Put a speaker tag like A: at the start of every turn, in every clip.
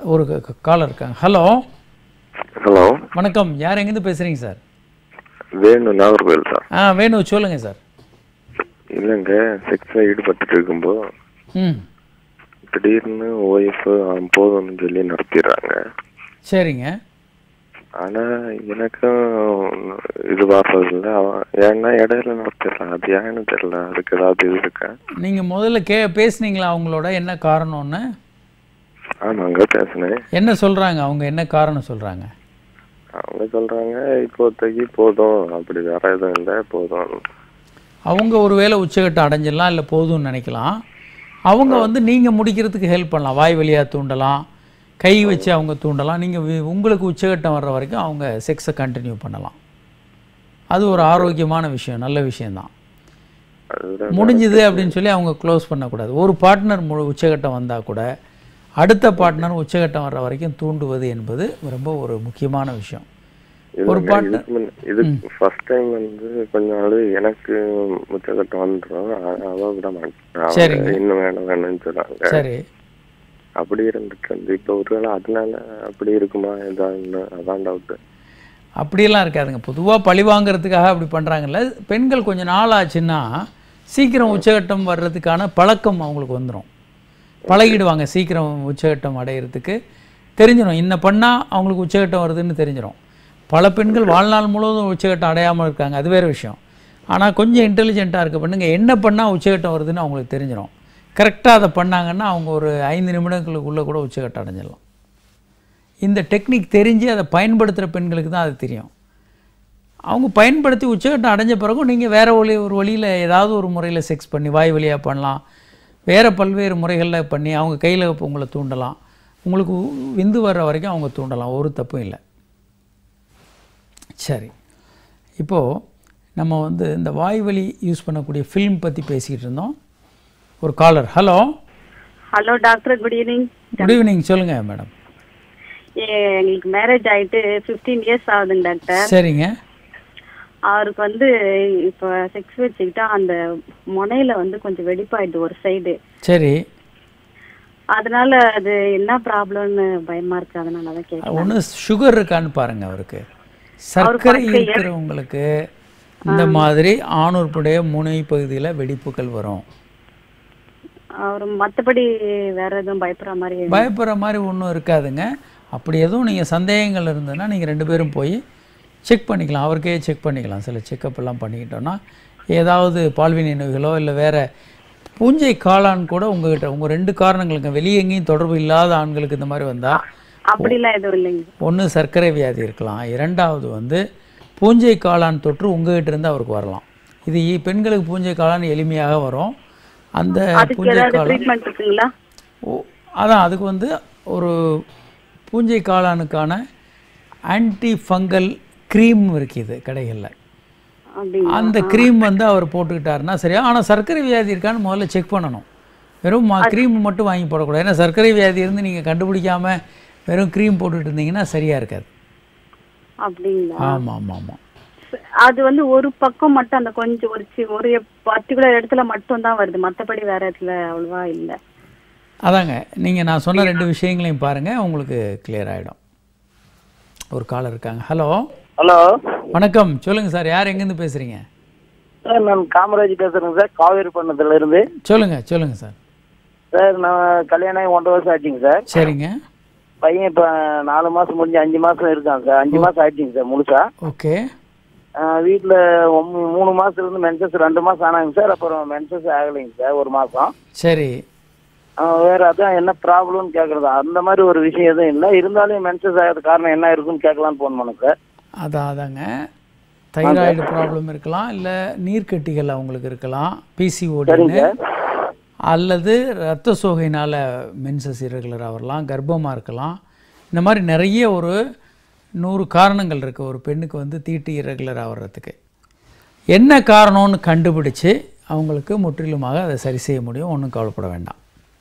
A: ஒரு காலர் இருக்காங்க hello
B: hello
A: வணக்கம் யார் எங்கேருந்து பேசுகிறீங்க சார்
B: வேணு நாகர்கோவில் சார்
A: ஆ வேணும் சொல்லுங்கள் சார்
B: இல்லைங்க செக்ஸில் ஈடுபட்டுட்டு இருக்கும்போது
A: ம்
B: திடீர்னு ஒய்ஃபு போதும்னு சொல்லி நடத்திடுறாங்க
A: சரிங்க
B: ஆனால் எனக்கும் இது வர்றதில்ல அவன் ஏன்னா இடையில நடத்திடுறான் அது ஏன்னு தெரியல அதுக்கு ஏதாவது இது இருக்கா
A: நீங்கள் முதல்ல கே பேசுனீங்களா அவங்களோட என்ன காரணம்னு
B: ஆமாங்க பேசினேன்
A: என்ன சொல்கிறாங்க அவங்க என்ன காரணம் சொல்கிறாங்க
B: அவங்க சொல்கிறாங்க இப்போதைக்கு போதும் அப்படி வேற எதுவும் இல்லை போதும்
A: அவங்க ஒருவேளை உச்சகட்டம் அடைஞ்சிடலாம் இல்லை போதும்னு நினைக்கலாம் அவங்க வந்து நீங்கள் முடிக்கிறதுக்கு ஹெல்ப் பண்ணலாம் வாய் வழியாக தூண்டலாம் கை வச்சு அவங்க தூண்டலாம் நீங்கள் உங்களுக்கு உச்சகட்டம் வர்ற வரைக்கும் அவங்க செக்ஸை கண்டினியூ பண்ணலாம் அது ஒரு ஆரோக்கியமான விஷயம் நல்ல விஷயம்தான்
B: அதுதான்
A: முடிஞ்சுது அப்படின்னு சொல்லி அவங்க க்ளோஸ் பண்ணக்கூடாது ஒரு பார்ட்னர் மு உச்சகட்டம் வந்தால் கூட அடுத்த பார்ட்னர் உச்சகட்டம் வர்ற வரைக்கும் தூண்டுவது என்பது ரொம்ப ஒரு முக்கியமான விஷயம் ஒரு
B: இல்லைங்க,
A: partner-
B: இதுக்கு முன்ன- இது ஃபர்ஸ்ட் டைம் வந்து கொஞ்ச நாள் எனக்கு முச்சக்கட்டம் வந்துடும் அவ விட மாட்டேன்
A: சரிங்க.
B: இன்னும் வேணும் வேணும்னு சொல்றாங்க
A: சரி
B: அப்படி இருந்துட்டு வந்து இப்போ ஒருவேளை அதனால அப்படி இருக்குமா ஏதாவது அதான் டவுட்
A: அப்படியெல்லாம் இருக்காதுங்க பொதுவாக பழி வாங்குறதுக்காக அப்படி பண்ணுறாங்கல்ல பெண்கள் கொஞ்சம் நாள் ஆச்சுன்னா சீக்கிரம் உச்சகட்டம் வர்றதுக்கான பழக்கம் அவங்களுக்கு வந்துடும் பழகிடுவாங்க சீக்கிரம் உச்சகட்டம் அடையிறதுக்கு தெரிஞ்சிடும் இன்ன பண்ணால் அவங்களுக்கு உச்சகட்டம் வருதுன்னு தெரிஞ்சிடும் பல பெண்கள் வாழ்நாள் முழுவதும் உச்சகட்டம் அடையாமல் இருக்காங்க அது வேறு விஷயம் ஆனால் கொஞ்சம் இன்டெலிஜென்ட்டாக இருக்க பெண்ணுங்க என்ன பண்ணால் உச்சகட்டம் வருதுன்னு அவங்களுக்கு தெரிஞ்சிடும் கரெக்டாக அதை பண்ணாங்கன்னா அவங்க ஒரு ஐந்து நிமிடங்களுக்குள்ளே கூட உச்சகட்டம் அடைஞ்சிடலாம் இந்த டெக்னிக் தெரிஞ்சு அதை பயன்படுத்துகிற பெண்களுக்கு தான் அது தெரியும் அவங்க பயன்படுத்தி உச்சகட்டம் அடைஞ்ச பிறகும் நீங்கள் வேறு வழி ஒரு வழியில் ஏதாவது ஒரு முறையில் செக்ஸ் பண்ணி வாய் வழியாக பண்ணலாம் வேறு பல்வேறு முறைகளில் பண்ணி அவங்க கையில் உங்களை தூண்டலாம் உங்களுக்கு விந்து வர்ற வரைக்கும் அவங்க தூண்டலாம் ஒரு தப்பும் இல்லை சரி இப்போது நம்ம வந்து இந்த வாய் வழி யூஸ் பண்ணக்கூடிய ஃபில்ம் பற்றி பேசிக்கிட்டு இருந்தோம் ஒரு caller hello
C: hello doctor good evening
A: good evening சொல்லுங்கள் மேடம்
C: எங்களுக்கு மேரேஜ் ஆயிட்டு 15 இயர்ஸ் ஆகுதுங்க டாக்டர்
A: சரிங்க
C: அவருக்கு வந்து இப்போ செக்ஸ் வச்சுக்கிட்டா அந்த முனையில வந்து கொஞ்சம் வெடிப்பாயிடுது ஒரு சைடு
A: சரி
C: அதனால அது என்ன ப்ராப்ளம்னு பயமா இருக்கு அதனால தான் கேட்கலாம்
A: ஒன்று சுகர் இருக்கான்னு பாருங்க அவருக்கு சர்க்கரை இருக்கிறவங்களுக்கு இந்த மாதிரி ஆணுறுப்புடைய முனை பகுதியில் வெடிப்புகள் வரும்
C: அவர் மத்தபடி வேற எதுவும் பயப்படுற மாதிரி
A: பயப்படுற மாதிரி ஒன்றும் இருக்காதுங்க அப்படி எதுவும் நீங்கள் சந்தேகங்கள் இருந்ததுன்னா நீங்கள் ரெண்டு பேரும் போய் செக் பண்ணிக்கலாம் அவருக்கே செக் பண்ணிக்கலாம் சில செக்கப் எல்லாம் பண்ணிக்கிட்டோன்னா ஏதாவது பால்வினை நோய்களோ இல்லை வேறு பூஞ்சை காளான் கூட உங்ககிட்ட உங்கள் ரெண்டு காரணங்களுக்கு வெளியே எங்கேயும் தொடர்பு இல்லாத ஆண்களுக்கு இந்த மாதிரி வந்தால்
C: அப்படிலாம் எதுவும் இல்லைங்க
A: ஒன்று சர்க்கரை வியாதி இருக்கலாம் இரண்டாவது வந்து பூஞ்சை காளான் தொற்று உங்ககிட்ட இருந்து அவருக்கு வரலாம் இது இ- பெண்களுக்கு பூஞ்சை காளான் எளிமையாக வரும் அந்த
C: அதுக்கு
A: பூஞ்சை
C: ஏதாவது
A: காளான்
C: ட்ரீட்மெண்ட் இருக்குங்களா
A: ஓ அதான் அதுக்கு வந்து ஒரு பூஞ்சை காளானுக்கான ஆன்டி ஃபங்கல் க்ரீம் இருக்குது கடைகளில்
C: அப்படிங்களா
A: அந்த க்ரீம் வந்து அவர் போட்டுக்கிட்டாருன்னா சரியா ஆனால் சர்க்கரை வியாதி இருக்கான்னு முதல்ல செக் பண்ணணும் வெறும் க்ரீம் மட்டும் வாங்கி போடக்கூடாது ஏன்னா சர்க்கரை வியாதி இருந்து நீங்கள் கண்டுபிடிக்காம வெறும் க்ரீம் போட்டுட்டு இருந்தீங்கன்னா சரியாக இருக்காது
C: அப்படிங்களா
A: ஆமாம் ஆமாம் ஆமாம்
C: அது வந்து ஒரு பக்கம் மட்டும் அந்த கொஞ்சம் ஒரு சி- ஒரு பர்டிகுலர் இடத்துல மட்டும் தான் வருது மத்தபடி வேற இடத்துல அவ்வளவா இல்ல
A: அதாங்க நீங்கள் நான் சொன்ன ரெண்டு விஷயங்களையும் பாருங்கள் உங்களுக்கு clear ஆகிடும் ஒரு காலர் இருக்காங்க ஹலோ
D: ஹலோ
A: வணக்கம் சொல்லுங்கள் சார் யார் எங்கேருந்து பேசுகிறீங்க
D: சார் நான் காமராஜ் பேசுறேங்க சார் காவேரி பண்ணத்துல இருந்து
A: சொல்லுங்கள் சொல்லுங்கள் சார்
D: சார் நான் கல்யாணம் ஆகி ஒன்றரை வருஷம் ஆச்சுங்க சார்
A: சரிங்க
D: பையன் இப்போ நாலு மாசம் முடிஞ்சு அஞ்சு மாசம் இருக்கான் சார் அஞ்சு மாசம் ஆயிடுச்சுங்க சார் முழுசா
A: ஓகே
D: வீட்டில் மூணு மாசத்துல இருந்து மென்சஸ் ரெண்டு மாசம் ஆனாங்க சார் அப்புறம் மென்சஸ் ஆகலைங்க சார் ஒரு மாசம்
A: சரி
D: ஆஹ் வேற அதான் என்ன ப்ராப்ளம்னு கேட்கறது அந்த மாதிரி ஒரு விஷயம் எதுவும் இல்லை இருந்தாலும் மென்சஸ் ஆகிறது காரணம் என்ன இருக்குன்னு கேட்கலான்னு ஃபோன் பண்ணேன் சார்
A: அதான் அதாங்க தைராய்டு ப்ராப்ளம் இருக்கலாம் இல்லை நீர்க்கட்டிகள் அவங்களுக்கு இருக்கலாம் பிசிஓடின்னு அல்லது ரத்த சோகையினால் மென்சஸ் இரகுலராக வரலாம் கர்ப்பமாக இருக்கலாம் இந்த மாதிரி நிறைய ஒரு நூறு காரணங்கள் இருக்குது ஒரு பெண்ணுக்கு வந்து தீட்டு இரகுலராக வர்றதுக்கு என்ன காரணம்னு கண்டுபிடிச்சு அவங்களுக்கு முற்றிலுமாக அதை சரி செய்ய முடியும் ஒன்றும் கவலைப்பட வேண்டாம்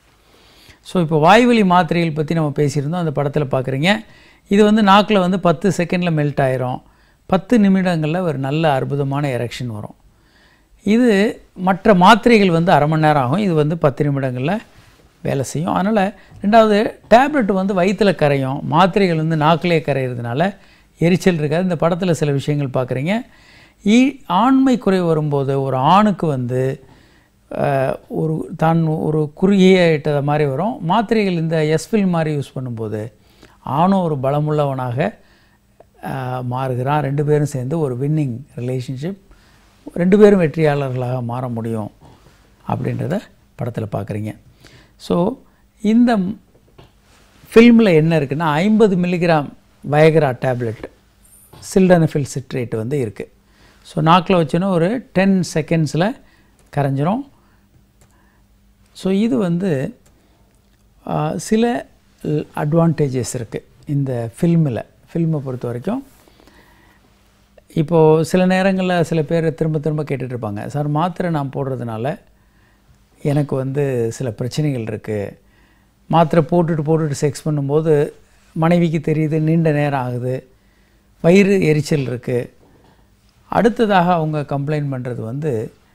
A: ஸோ இப்போ வாய்வழி மாத்திரைகள் பற்றி நம்ம பேசியிருந்தோம் அந்த படத்தில் பார்க்குறீங்க இது வந்து நாக்கில் வந்து பத்து செகண்டில் மெல்ட் ஆயிரும் பத்து நிமிடங்களில் ஒரு நல்ல அற்புதமான எரெக்ஷன் வரும் இது மற்ற மாத்திரைகள் வந்து அரை மணி நேரம் ஆகும் இது வந்து பத்து நிமிடங்களில் வேலை செய்யும் அதனால் ரெண்டாவது டேப்லெட் வந்து வயிற்றில் கரையும் மாத்திரைகள் வந்து நாக்கிலே கரையிறதுனால எரிச்சல் இருக்காது இந்த படத்தில் சில விஷயங்கள் பார்க்குறீங்க ஈ ஆண்மை குறைவு வரும்போது ஒரு ஆணுக்கு வந்து அஹ், ஒரு தான் ஒரு குறுகிய இட்டத மாதிரி வரும் மாத்திரைகள் இந்த எஸ்பில் மாதிரி யூஸ் பண்ணும்போது ஆணும் ஒரு பலமுள்ளவனாக அஹ், மாறுகிறான் ரெண்டு பேரும் சேர்ந்து ஒரு வின்னிங் ரிலேஷன்ஷிப் ரெண்டு பேரும் வெற்றியாளர்களாக மாற முடியும் அப்படின்றத படத்தில் பார்க்குறீங்க ஸோ இந்த ஃபில்மில் என்ன இருக்குன்னா ஐம்பது milligram Viagra tablet sildenafil citrate வந்து இருக்குது ஸோ நாக்கில் வச்சோன்னா ஒரு டென் செகண்ட்ஸில் கரைஞ்சிரும் ஸோ இது வந்து ஆ, சில அட்வான்டேஜஸ் இருக்குது இந்த ஃபில்மில் ஃபில்மை பொறுத்த வரைக்கும் இப்போது சில நேரங்களில் சில பேர் திரும்ப திரும்ப கேட்டுட்டு இருப்பாங்க சார் மாத்திரை நான் போடுறதுனால எனக்கு வந்து சில பிரச்சனைகள் இருக்குது மாத்திரை போட்டுட்டு போட்டுட்டு செக்ஸ் பண்ணும்போது மனைவிக்கு தெரியுது நீண்ட நேரம் ஆகுது வயிறு எரிச்சல் இருக்குது அடுத்ததாக அவங்க கம்ப்ளைண்ட் பண்ணுறது வந்து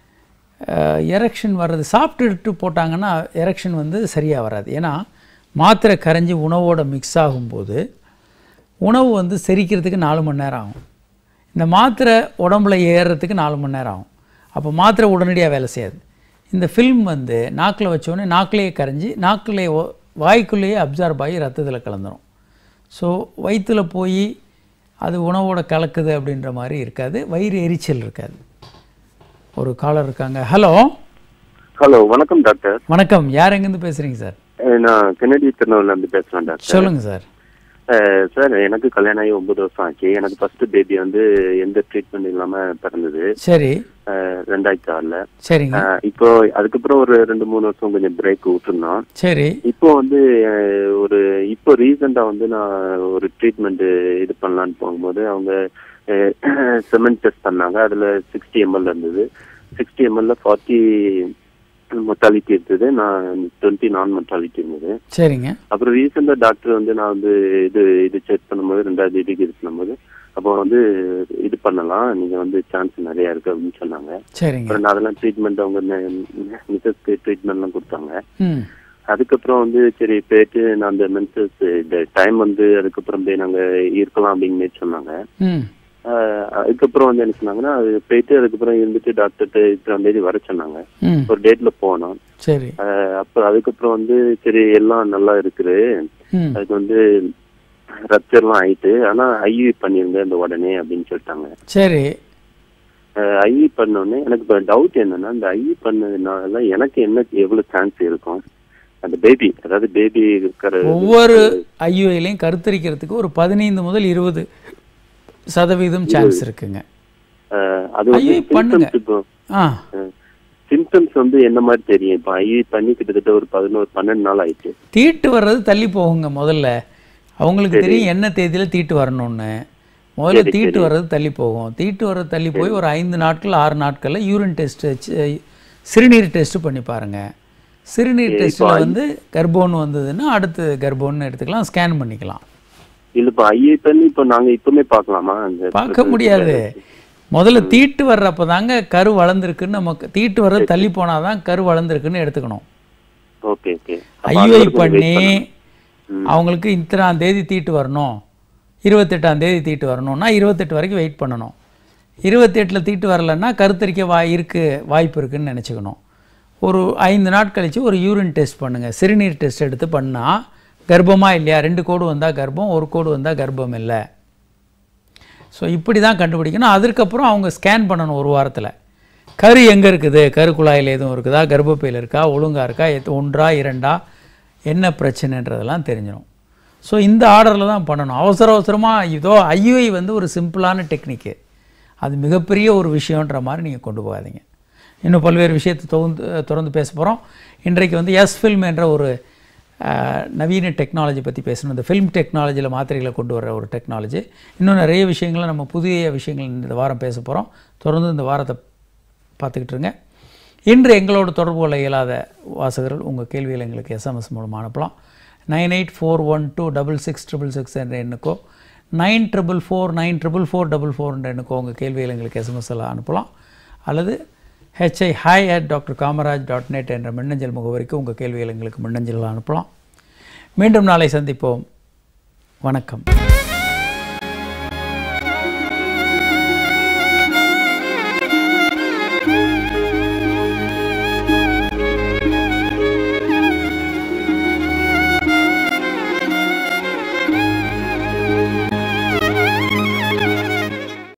A: எரெக்ஷன் வர்றது சாப்பிட்டுட்டு போட்டாங்கன்னா எரெக்ஷன் வந்து சரியாக வராது ஏன்னா மாத்திரை கரைஞ்சி உணவோட மிக்ஸ் ஆகும்போது உணவு வந்து செரிக்கிறதுக்கு நாலு மணி நேரம் ஆகும் இந்த மாத்திரை உடம்புல ஏறுறதுக்கு நாலு மணி நேரம் ஆகும் அப்போ மாத்திரை உடனடியாக வேலை செய்யாது இந்த ஃபில்ம் வந்து நாக்கில் வச்சோடனே நாக்கிலேயே கரைஞ்சி நாக்கிலேயே ஒ- வாய்க்குள்ளேயே அப்சார்ப் ஆகி ரத்தத்தில் கலந்துரும் ஸோ வயிற்றுல போய் அது உணவோட கலக்குது அப்படின்ற மாதிரி இருக்காது வயிறு எரிச்சல் இருக்காது ஒரு காலர் இருக்காங்க ஹலோ
E: ஹலோ வணக்கம் டாக்டர்
A: வணக்கம் யார் எங்கேருந்து பேசுகிறீங்க சார்
E: அஹ் நான் கென்னடி திருநெல்வேலில இருந்து பேசுறேன் டாக்டர்
A: சொல்லுங்கள் சார்
E: அஹ் சார் எனக்கு கல்யாணம் ஆகி ஒன்பது வருஷம் ஆச்சு எனக்கு ஃபர்ஸ்ட் பேபி வந்து எந்த ட்ரீட்மெண்ட் இல்லாம பிறந்தது
A: சரி
E: அஹ் ரெண்டாயிரத்தி ஆறுல
A: சரிங்க
E: அஹ் இப்போ அதுக்கப்புறம் ஒரு ரெண்டு மூணு வருஷம் கொஞ்சம் பிரேக் விட்டுருந்தோம்
A: சரி
E: இப்போ வந்து அஹ், ஒரு இப்போ ரீசெண்டா வந்து நான் ஒரு ட்ரீட்மெண்ட் இது பண்ணலான்னு போகும்போது அவங்க செமெண்ட் டெஸ்ட் பண்ணாங்க அதுல சிக்ஸ்டி எம்எல் இருந்தது சிக்ஸ்டி எம்எல்ல ஃபார்ட்டி மொட்டாலிட்டி இருந்தது நான் டுவெண்ட்டி நான் மொட்டாலிட்டி இருந்தது
A: சரிங்க
E: அப்புறம் ரீசெண்டா டாக்டர் வந்து நான் வந்து இது இது செக் பண்ணும்போது ரெண்டாவது இதுக்கு இது பண்ணும்போது அப்போ வந்து இது பண்ணலாம் நீங்க வந்து சான்ஸ் நிறைய இருக்கு அப்படின்னு சொன்னாங்க
A: சரிங்க
E: அப்புறம் நான் அதெல்லாம் ட்ரீட்மெண்ட் அவங்க மிசஸ்க்கு ட்ரீட்மெண்ட்லாம் கொடுத்தாங்க
A: ம்
E: அதுக்கப்புறம் வந்து சரி போயிட்டு நான் அந்த மென்சஸ் இந்த டைம் வந்து அதுக்கப்புறம் போய் நாங்க இருக்கலாம் அப்படின்னு மாதிரி சொன்னாங்க
A: ம்
E: ஆஹ் அதுக்கப்புறம் வந்து என்ன சொன்னாங்கன்னா அது போயிட்டு அதுக்கப்புறம் இருந்துட்டு டாக்டர்கிட்ட இத்தனாம் தேதி வர சொன்னாங்க
A: ம்
E: ஒரு டேட்ல போனோம்
A: சரி
E: ஆஹ் அப்ப அதுக்கப்புறம் வந்து சரி எல்லாம் நல்லா இருக்குது
A: ம்
E: அதுக்கு வந்து ரப்சர்லாம் ஆயிட்டு ஆனா ஐவி பண்ணிருங்க இந்த உடனே அப்படின்னு சொல்லிட்டாங்க
A: சரி
E: ஐவி பண்ணோடனே எனக்கு இப்போ டவுட் என்னன்னா இந்த ஐவி பண்ணதுனால எனக்கு என்ன எவ்வளவு சான்ஸ் இருக்கும் அந்த பேபி அதாவது பேபி இருக்கிற
A: ஒவ்வொரு ஐயுஐலையும் கருத்தரிக்கிறதுக்கு ஒரு பதினைந்து முதல் இருபது சதவீதம் சான்ஸ் இருக்குங்க
E: ஆஹ் அது வந்து
A: IUI பண்ணுங்க.
E: symptoms இப்போ
A: ஆ
E: சிம்டம்ஸ் வந்து என்ன மாதிரி தெரியும் இப்போ ஐவி பண்ணி கிட்டத்தட்ட ஒரு பதினோரு பன்னெண்டு நாள் ஆயிடுச்சு
A: தீட்டு வர்றது தள்ளி போகுங்க முதல்ல அவங்களுக்கு தெரியும் என்ன தேதியில் தீட்டு வரணும்னு முதல்ல தீட்டு வர்றது தள்ளி போகும் தீட்டு வர்றது தள்ளி போய் ஒரு ஐந்து நாட்கள் ஆறு நாட்களில் யூரின் டெஸ்ட் சிறுநீர் டெஸ்ட் பண்ணி பாருங்க சிறுநீர் டெஸ்ட்டில் வந்து கர்ப்பம்னு வந்ததுன்னா அடுத்து கர்ப்பம்னு எடுத்துக்கலாம் ஸ்கேன் பண்ணிக்கலாம்
E: இல்ல இப்போ ஐவி பண்ணி இப்போ நாங்க இப்பவுமே பார்க்கலாமா அந்த
A: பார்க்க முடியாது முதல்ல தீட்டு வர்றப்ப தாங்க கரு வளர்ந்துருக்குன்னு நமக்கு தீட்டு வர்றது தள்ளி போனால் தான் கரு வளர்ந்துருக்குன்னு எடுத்துக்கணும்
E: ஓகே ஓகே
A: ஐயுஐ பண்ணி அவங்களுக்கு இத்தனாம் தேதி தீட்டு வரணும் இருபத்தெட்டாம் தேதி தீட்டு வரணும்னா இருபத்தெட்டு வரைக்கும் வெயிட் பண்ணணும் இருபத்தெட்டில் தீட்டு வரலைன்னா கருத்தரிக்க வாய் இருக்கு வாய்ப்பு இருக்குன்னு நினச்சிக்கணும் ஒரு ஐந்து நாட் கழித்து ஒரு யூரின் டெஸ்ட் பண்ணுங்கள் சிறுநீர் டெஸ்ட் எடுத்து பண்ணால் கர்ப்பமா இல்லையா ரெண்டு கோடு வந்தால் கர்ப்பம் ஒரு கோடு வந்தால் கர்ப்பம் இல்லை ஸோ இப்படி தான் கண்டுபிடிக்கணும் அதுக்கப்புறம் அவங்க ஸ்கேன் பண்ணணும் ஒரு வாரத்தில் கரு எங்கே இருக்குது கரு குழாயில் எதுவும் இருக்குதா கர்ப்பப்பையில் இருக்கா ஒழுங்கா இருக்கா எத் ஒன்றா இரண்டா என்ன பிரச்சனைன்றதெல்லாம் தெரிஞ்சிடும் ஸோ இந்த ஆர்டரில் தான் பண்ணணும் அவசர அவசரமாக இதோ ஐயுஐ வந்து ஒரு சிம்பிளான டெக்னிக்கு அது மிகப்பெரிய ஒரு விஷயன்ற மாதிரி நீங்கள் கொண்டு போகாதீங்க இன்னும் பல்வேறு விஷயத்தை தொடர்ந்து தொடர்ந்து பேச போகிறோம் இன்றைக்கு வந்து எஸ் ஃபில்ம் என்ற ஒரு அஹ், நவீன டெக்னாலஜி பற்றி பேசணும் இந்த ஃபில்ம் டெக்னாலஜியில் மாத்திரைகளை கொண்டு வர ஒரு டெக்னாலஜி இன்னும் நிறைய விஷயங்களை நம்ம புதிய விஷயங்கள் இந்த வாரம் பேச போகிறோம் தொடர்ந்து இந்த வாரத்தை பார்த்துக்கிட்டு இருங்க இன்று எங்களோட தொடர்பு கொள்ள இயலாத வாசகர்கள் உங்கள் கேள்விகளை எங்களுக்கு எஸ்எம்எஸ் மூலமாக அனுப்பலாம் nine eight four one two double six triple six என்ற எண்ணுக்கோ nine triple four nine triple four double four என்ற எண்ணுக்கோ உங்கள் கேள்விகளை எங்களுக்கு எஸ்எம்எஸ் எல்லாம் அனுப்பலாம் அல்லது HI hi at doctor Kamaraj dot net என்ற மின்னஞ்சல் முகவரிக்கு உங்கள் கேள்விகள் எங்களுக்கு மின்னஞ்சலில் அனுப்பலாம் மீண்டும் நாளை சந்திப்போம் வணக்கம்